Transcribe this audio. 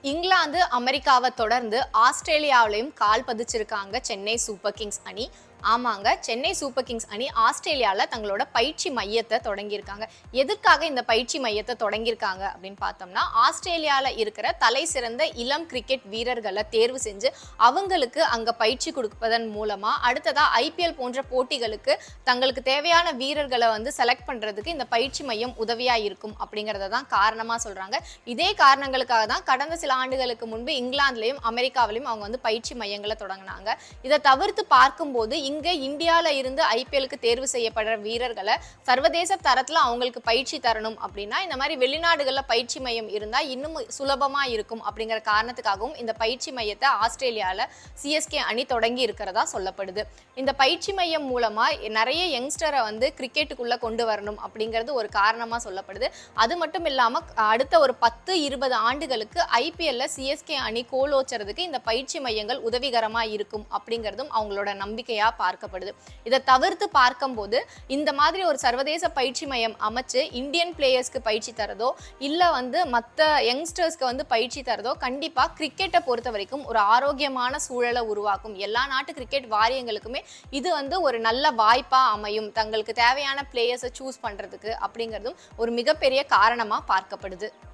இங்கிலாந்து அமெரிக்காவை தொடர்ந்து ஆஸ்திரேலியாவிலையும் கால் பதிச்சிருக்காங்க சென்னை சூப்பர் கிங்ஸ் அணி ஆமாங்க சென்னை சூப்பர் கிங்ஸ் அணி ஆஸ்திரேலியாவில் தங்களோட பயிற்சி மையத்தை தொடங்கியிருக்காங்க எதுக்காக இந்த பயிற்சி மையத்தை தொடங்கியிருக்காங்க அப்படின்னு பார்த்தோம்னா ஆஸ்திரேலியாவில் இருக்கிற தலை சிறந்த இளம் கிரிக்கெட் வீரர்களை தேர்வு செஞ்சு அவங்களுக்கு அங்கே பயிற்சி கொடுப்பதன் மூலமாக அடுத்ததாக ஐபிஎல் போன்ற போட்டிகளுக்கு தங்களுக்கு தேவையான வீரர்களை வந்து செலக்ட் பண்ணுறதுக்கு இந்த பயிற்சி மையம் உதவியாக இருக்கும் அப்படிங்கிறத தான் காரணமாக சொல்கிறாங்க இதே காரணங்களுக்காக தான் கடந்த சில ஆண்டுகளுக்கு முன்பு இங்கிலாந்துலேயும் அமெரிக்காவிலையும் அவங்க வந்து பயிற்சி மையங்களை தொடங்கினாங்க இதை தவிர்த்து பார்க்கும்போது இங்கே இந்தியாவில் இருந்து ஐபிஎலுக்கு தேர்வு செய்யப்படுற வீரர்களை சர்வதேச தரத்தில் அவங்களுக்கு பயிற்சி தரணும் அப்படின்னா இந்த மாதிரி வெளிநாடுகளில் பயிற்சி மையம் இருந்தால் இன்னும் சுலபமாக இருக்கும் அப்படிங்கிற காரணத்துக்காகவும் இந்த பயிற்சி மையத்தை ஆஸ்திரேலியாவில் சிஎஸ்கே அணி தொடங்கி இருக்கிறதா சொல்லப்படுது இந்த பயிற்சி மையம் மூலமாக நிறைய யங்ஸ்டரை வந்து கிரிக்கெட்டுக்குள்ளே கொண்டு வரணும் அப்படிங்கிறது ஒரு காரணமாக சொல்லப்படுது அது மட்டும் இல்லாமல் அடுத்த ஒரு பத்து இருபது ஆண்டுகளுக்கு ஐபிஎல்ல சிஎஸ்கே அணி கோலோச்சுறதுக்கு இந்த பயிற்சி மையங்கள் உதவிகரமாக இருக்கும் அப்படிங்கிறதும் அவங்களோட நம்பிக்கையாக பார்க்கப்படுது இதை தவிர்த்து பார்க்கும்போது இந்த மாதிரி ஒரு சர்வதேச பயிற்சி மையம் அமைச்சு இந்தியன் பிளேயர்ஸ்க்கு பயிற்சி தரதோ இல்லை வந்து மற்ற யங்ஸ்டர்ஸ்க்கு வந்து பயிற்சி தரதோ கண்டிப்பாக கிரிக்கெட்டை பொறுத்த வரைக்கும் ஒரு ஆரோக்கியமான சூழலை உருவாக்கும் எல்லா நாட்டு கிரிக்கெட் வாரியங்களுக்குமே இது வந்து ஒரு நல்ல வாய்ப்பாக அமையும் தங்களுக்கு தேவையான பிளேயர்ஸை சூஸ் பண்ணுறதுக்கு அப்படிங்கிறதும் ஒரு மிகப்பெரிய காரணமாக பார்க்கப்படுது